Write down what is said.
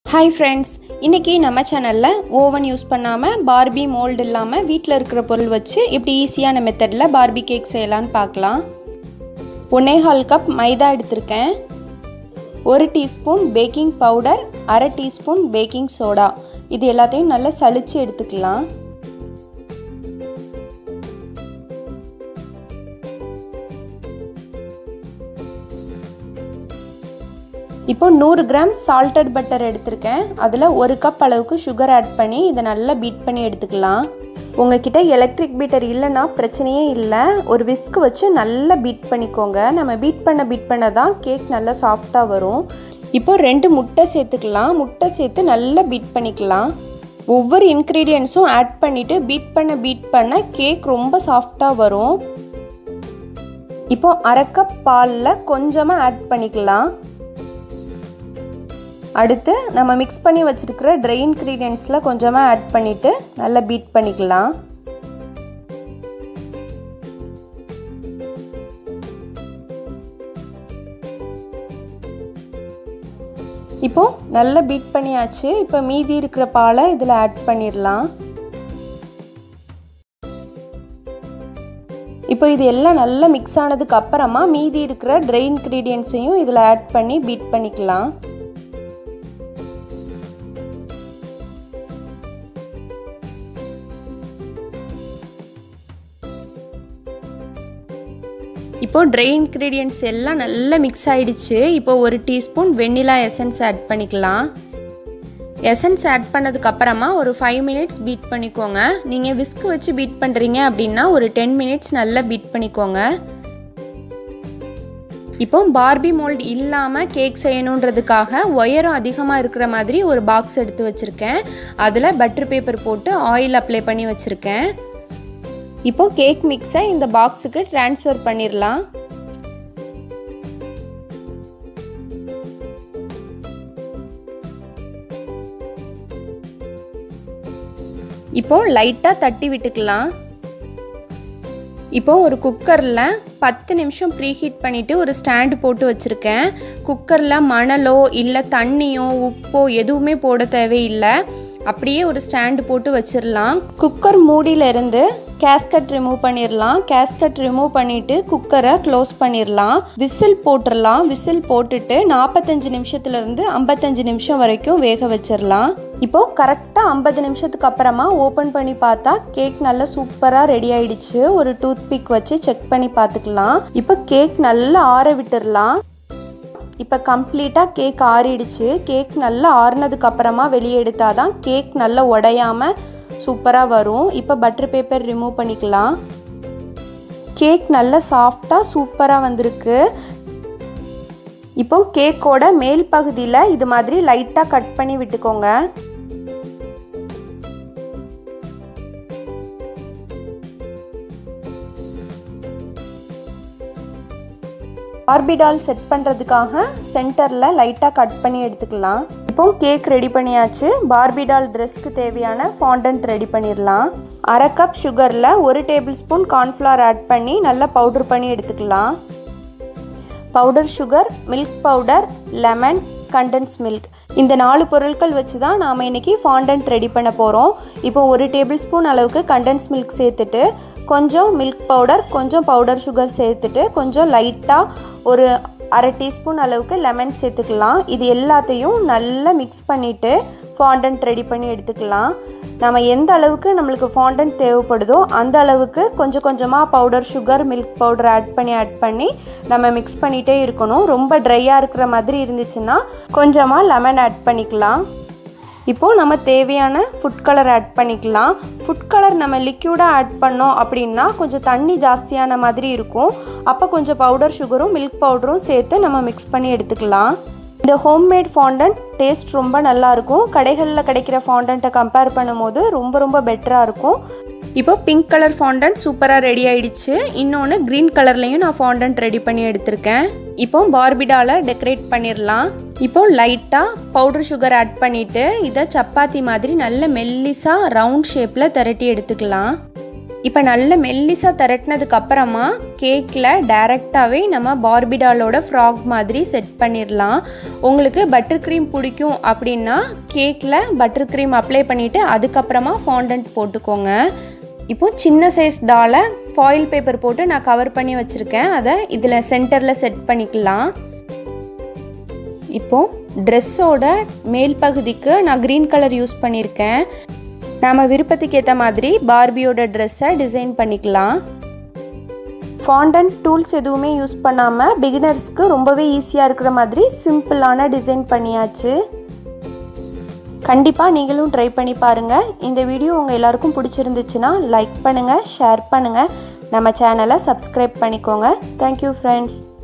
hi friends இன்றைக்கி நம்ம சேனலில் ஓவன் யூஸ் பண்ணாமல் பார்பி மோல்டு இல்லாமல் வீட்டில் இருக்கிற பொருள் வச்சு இப்படி ஈஸியான மெத்தடில் பார்பி கேக் செய்யலான்னு பார்க்கலாம் ஒன்னே கால் கப் மைதா எடுத்திருக்கேன் ஒரு டீஸ்பூன் பேக்கிங் பவுடர் அரை டீஸ்பூன் பேக்கிங் சோடா இது எல்லாத்தையும் நல்லா சளிச்சு எடுத்துக்கலாம் இப்போ நூறு கிராம் சால்டட் பட்டர் எடுத்திருக்கேன் அதில் ஒரு கப் அளவுக்கு சுகர் ஆட் பண்ணி இதை நல்லா பீட் பண்ணி எடுத்துக்கலாம் உங்ககிட்ட எலக்ட்ரிக் பீட்டர் இல்லைன்னா பிரச்சனையே இல்லை ஒரு விஸ்க் வச்சு நல்லா பீட் பண்ணிக்கோங்க நம்ம பீட் பண்ண பீட் பண்ண தான் கேக் நல்லா சாஃப்டாக வரும் இப்போ ரெண்டு முட்டை சேர்த்துக்கலாம் முட்டை சேர்த்து நல்லா பீட் பண்ணிக்கலாம் ஒவ்வொரு இன்க்ரீடியன்ஸும் ஆட் பண்ணிவிட்டு பீட் பண்ண பீட் பண்ண கேக் ரொம்ப சாஃப்டாக வரும் இப்போ அரை கப் பாலில் கொஞ்சமாக ஆட் பண்ணிக்கலாம் அடுத்து நம்ம மிக்ஸ் பண்ணி வச்சுருக்கிற ட்ரை இன்க்ரீடியன்ஸில் கொஞ்சமாக ஆட் பண்ணிவிட்டு நல்லா பீட் பண்ணிக்கலாம் இப்போது நல்லா பீட் பண்ணியாச்சு இப்போ மீதி இருக்கிற பாலை இதில் ஆட் பண்ணிடலாம் இப்போ இது எல்லாம் நல்லா மிக்ஸ் ஆனதுக்கு அப்புறமா மீதி இருக்கிற ட்ரை இன்க்ரீடியன்ஸையும் இதில் ஆட் பண்ணி பீட் பண்ணிக்கலாம் இப்போ ட்ரை இன்க்ரீடியன்ட்ஸ் எல்லாம் நல்லா மிக்ஸ் ஆகிடுச்சு இப்போ ஒரு டீஸ்பூன் வெண்ணிலா எசன்ஸ் ஆட் பண்ணிக்கலாம் எசன்ஸ் ஆட் பண்ணதுக்கு அப்புறமா ஒரு ஃபைவ் மினிட்ஸ் பீட் பண்ணிக்கோங்க நீங்கள் விஸ்க் வச்சு பீட் பண்ணுறீங்க அப்படின்னா ஒரு டென் மினிட்ஸ் நல்லா பீட் பண்ணிக்கோங்க இப்போ பார்பி மோல்ட் இல்லாமல் கேக் செய்யணுன்றதுக்காக ஒயரம் அதிகமாக இருக்கிற மாதிரி ஒரு பாக்ஸ் எடுத்து வச்சுருக்கேன் அதில் பட்டர் பேப்பர் போட்டு ஆயில் அப்ளை பண்ணி வச்சுருக்கேன் இப்போ கேக் மிக்ஸை இந்த பாக்ஸுக்கு ட்ரான்ஸ்ஃபர் பண்ணிடலாம் இப்போ லைட்டாக தட்டி விட்டுக்கலாம் இப்போ ஒரு குக்கரில் பத்து நிமிஷம் ப்ரீஹீட் பண்ணிவிட்டு ஒரு ஸ்டாண்டு போட்டு வச்சுருக்கேன் குக்கரில் மணலோ இல்லை தண்ணியோ உப்போ எதுவுமே போட தேவையில்லை அப்படியே ஒரு ஸ்டாண்டு போட்டு வச்சிடலாம் குக்கர் மூடியிலேருந்து கேஸ்கட் ரிமூவ் பண்ணிடலாம் கேஸ்கட் ரிமூவ் பண்ணிவிட்டு குக்கரை க்ளோஸ் பண்ணிடலாம் விசில் போட்டுடலாம் விசில் போட்டுட்டு நாற்பத்தஞ்சு நிமிஷத்துலேருந்து ஐம்பத்தஞ்சு நிமிஷம் வரைக்கும் வேக வச்சிடலாம் இப்போ கரெக்டாக ஐம்பது நிமிஷத்துக்கு அப்புறமா ஓப்பன் பண்ணி பார்த்தா கேக் நல்லா சூப்பராக ரெடி ஆயிடுச்சு ஒரு டூத் பிக் வச்சு செக் பண்ணி பார்த்துக்கலாம் இப்போ கேக் நல்லா ஆற விட்டுடலாம் இப்போ கம்ப்ளீட்டாக கேக் ஆறிடுச்சு கேக் நல்லா ஆறுனதுக்கு அப்புறமா வெளியே எடுத்தால் தான் கேக் நல்லா உடையாமல் சூப்பராக வரும் இப்போ பட்டர் பேப்பர் ரிமூவ் பண்ணிக்கலாம் கேக் நல்லா சாஃப்டாக சூப்பராக வந்திருக்கு இப்போ கேக்கோட மேல் பகுதியில் இது மாதிரி லைட்டாக கட் பண்ணி விட்டுக்கோங்க பார்பிடால் செட் பண்ணுறதுக்காக சென்டரில் லைட்டாக கட் பண்ணி எடுத்துக்கலாம் இப்போ கேக் ரெடி பண்ணியாச்சு பார்பிடால் ட்ரெஸ்க்கு தேவையான ஃபாண்டன்ட் ரெடி பண்ணிடலாம் அரை கப் சுகரில் ஒரு டேபிள் ஸ்பூன் கார்ன்ஃப்ளவர் ஆட் பண்ணி நல்லா பவுடர் பண்ணி எடுத்துக்கலாம் powder sugar milk powder lemon condensed milk இந்த நாலு பொருட்கள் வச்சு தான் நாம் இன்றைக்கி ஃபாண்டன்ட் ரெடி பண்ண போகிறோம் இப்போ ஒரு டேபிள் ஸ்பூன் அளவுக்கு கண்டன்ஸ் மில்க் சேர்த்துட்டு கொஞ்சம் மில்க் பவுடர் கொஞ்சம் பவுடர் சுகர் சேர்த்துட்டு கொஞ்சம் லைட்டாக ஒரு அரை டீஸ்பூன் அளவுக்கு லெமன் சேர்த்துக்கலாம் இது எல்லாத்தையும் நல்லா மிக்ஸ் பண்ணிவிட்டு ஃபாண்டன்ட் ரெடி பண்ணி எடுத்துக்கலாம் நம்ம எந்த அளவுக்கு நம்மளுக்கு ஃபாண்டன்ட் தேவைப்படுதோ அந்த அளவுக்கு கொஞ்சம் கொஞ்சமாக powder sugar milk powder add பண்ணி ஆட் பண்ணி நம்ம மிக்ஸ் பண்ணிகிட்டே இருக்கணும் ரொம்ப ட்ரையாக இருக்கிற மாதிரி இருந்துச்சுன்னா கொஞ்சமாக லெமன் ஆட் பண்ணிக்கலாம் இப்போது நம்ம தேவையான ஃபுட் கலர் ஆட் பண்ணிக்கலாம் ஃபுட் கலர் நம்ம லிக்யூடாக ஆட் பண்ணோம் அப்படின்னா கொஞ்சம் தண்ணி ஜாஸ்தியான மாதிரி இருக்கும் அப்போ கொஞ்சம் பவுடர் சுகரும் மில்க் பவுடரும் சேர்த்து நம்ம மிக்ஸ் பண்ணி எடுத்துக்கலாம் இந்த ஹோம்மேட் ஃபாண்டன்ட் டேஸ்ட் ரொம்ப நல்லாயிருக்கும் கடைகளில் கிடைக்கிற ஃபாண்டண்ட்டை கம்பேர் பண்ணும்போது ரொம்ப ரொம்ப பெட்டராக இருக்கும் இப்போ பிங்க் கலர் ஃபாண்டன்ட் சூப்பராக ரெடி ஆயிடுச்சு இன்னொன்று க்ரீன் கலர்லேயும் நான் ஃபாண்டன்ட் ரெடி பண்ணி எடுத்திருக்கேன் இப்போ பார்பிடால டெக்கரேட் பண்ணிடலாம் இப்போ லைட்டாக பவுடர் சுகர் ஆட் பண்ணிவிட்டு இதை சப்பாத்தி மாதிரி நல்ல மெல்லிஸாக ரவுண்ட் ஷேப்பில் திரட்டி எடுத்துக்கலாம் இப்போ நல்ல மெல்லிசாக திரட்டினதுக்கு அப்புறமா கேக்கில் டைரெக்டாகவே நம்ம பார்பிடாலோட ஃப்ராக் மாதிரி செட் பண்ணிடலாம் உங்களுக்கு பட்டர் க்ரீம் பிடிக்கும் அப்படின்னா கேக்கில் பட்டர் க்ரீம் அப்ளை பண்ணிவிட்டு அதுக்கப்புறமா ஃபாண்டன்ட் போட்டுக்கோங்க இப்போ சின்ன சைஸ் டாலை ஃபாயில் பேப்பர் போட்டு நான் கவர் பண்ணி வச்சுருக்கேன் அதை இதில் சென்டரில் செட் பண்ணிக்கலாம் இப்போ ட்ரெஸ்ஸோட மேல் பகுதிக்கு நான் க்ரீன் கலர் யூஸ் பண்ணியிருக்கேன் நம்ம விருப்பத்துக்கு ஏற்ற மாதிரி பார்பியோட ட்ரெஸ்ஸை டிசைன் பண்ணிக்கலாம் ஃபாண்டன்ட் டூல்ஸ் எதுவுமே யூஸ் பண்ணாமல் பிகினர்ஸ்க்கு ரொம்பவே ஈஸியாக இருக்கிற மாதிரி சிம்பிளான டிசைன் பண்ணியாச்சு கண்டிப்பாக நீங்களும் ட்ரை பண்ணி பாருங்கள் இந்த வீடியோ உங்கள் எல்லாருக்கும் பிடிச்சிருந்துச்சுன்னா லைக் பண்ணுங்கள் ஷேர் பண்ணுங்கள் நம்ம சேனலை சப்ஸ்கிரைப் பண்ணிக்கோங்க தேங்க்யூ ஃப்ரெண்ட்ஸ்